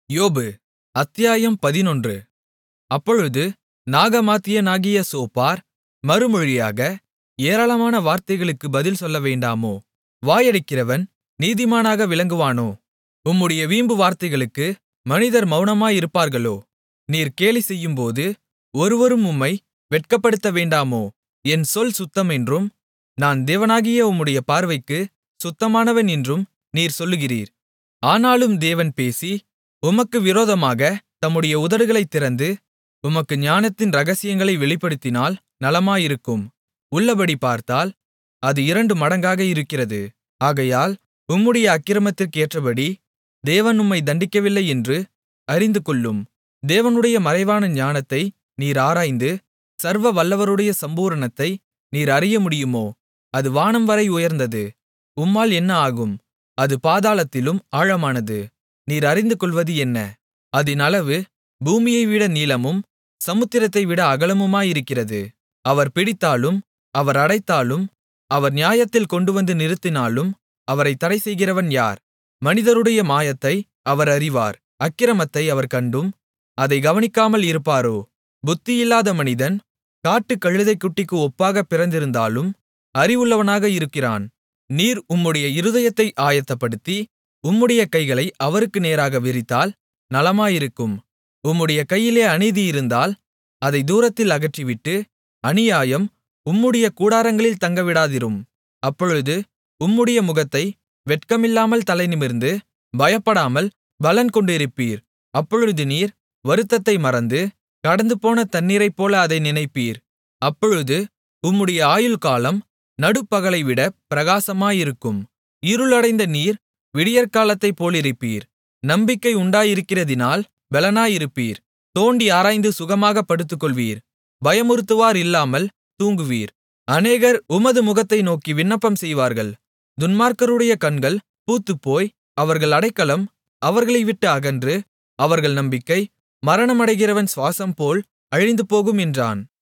யோபு அத்தியாயம் பதினொன்று அப்பொழுது நாகமாத்தியனாகிய சோப்பார் மறுமொழியாக ஏராளமான வார்த்தைகளுக்கு பதில் சொல்லவேண்டாமோ வாயடிக்கிறவன் நீதிமானாக விளங்குவானோ உம்முடைய வீம்பு வார்த்தைகளுக்கு மனிதர் மவுனமாயிருப்பார்களோ நீர் கேலிசெய்யும்போது ஒருவரும் உம்மை வெட்கப்படுத்தவேண்டாமோ என் சொல் சுத்தமென்றும் நான் தேவனாகிய உம்முடைய பார்வைக்குச் சுத்தமானவன் என்றும் நீர் சொல்லுகிறீர் ஆனாலும் தேவன் பேசி உமக்கு விரோதமாகத் தம்முடைய உதடுகளைத் திறந்து உமக்கு ஞானத்தின் இரகசியங்களை வெளிப்படுத்தினால் நலமாயிருக்கும் உள்ளபடி பார்த்தால் அது இரண்டு மடங்காக இருக்கிறது ஆகையால் உம்முடைய அக்கிரமத்திற்கேற்றபடி தேவன் உம்மை தண்டிக்கவில்லை என்று அறிந்துகொள்ளும் தேவனுடைய மறைவான ஞானத்தை நீர் ஆராய்ந்து சர்வ வல்லவருடைய சம்பூரணத்தை நீர் அறியமுடியுமோ அது வானம்வரை உயர்ந்தது உம்மால் என்ன ஆகும் அது பாதாளத்திலும் ஆழமானது நீர் அறிந்துகொள்வது என்ன அதின் அளவு பூமியைவிட நீளமும் சமுத்திரத்தைவிட அகலமுமாயிருக்கிறது அவர் பிடித்தாலும் அவர் அடைத்தாலும் அவர் நியாயத்தில் கொண்டுவந்து நிறுத்தினாலும் அவரைத் தடைசெய்கிறவன் யார் மனிதருடைய மாயத்தை அவர் அறிவார் அக்கிரமத்தை அவர் கண்டும் அதைக் கவனிக்காமல் இருப்பாரோ புத்தியில்லாத மனிதன் காட்டுக் கழுதைக்குட்டிக்கு ஒப்பாகப் பிறந்திருந்தாலும் அறிவுள்ளவனாக இருக்கிறான் நீர் உம்முடைய இருதயத்தை ஆயத்தப்படுத்தி உம்முடைய கைகளை அவருக்கு நேராக விரித்தால் நலமாயிருக்கும் உம்முடைய கையிலே அநீதி இருந்தால் அதைத் தூரத்தில் அகற்றிவிட்டு அநியாயம் உம்முடைய கூடாரங்களில் தங்கவிடாதிரும் அப்பொழுது உம்முடைய முகத்தை வெட்கமில்லாமல் தலைநிமிர்ந்து பயப்படாமல் பலன் கொண்டிருப்பீர் அப்பொழுது நீர் வருத்தத்தை மறந்து கடந்துபோன தண்ணீரைப்போல அதை நினைப்பீர் அப்பொழுது உம்முடைய ஆயுள்காலம் நடுப்பகலைவிட பிரகாசமாயிருக்கும் இருளடைந்த நீர் விடியற்காலத்தைப் போலிருப்பீர் நம்பிக்கை உண்டாயிருக்கிறதினால் பெலனாயிருப்பீர் தோண்டி ஆராய்ந்து சுகமாகப் படுத்துக்கொள்வீர் பயமுறுத்துவார் இல்லாமல் தூங்குவீர் அநேகர் உமது முகத்தை நோக்கி விண்ணப்பம் செய்வார்கள் துன்மார்க்கருடைய கண்கள் பூத்துப்போய் அவர்கள் அடைக்கலம் அவர்களை விட்டு அகன்று அவர்கள் நம்பிக்கை மரணமடைகிறவன் சுவாசம்போல் அழிந்துபோகும் என்றான்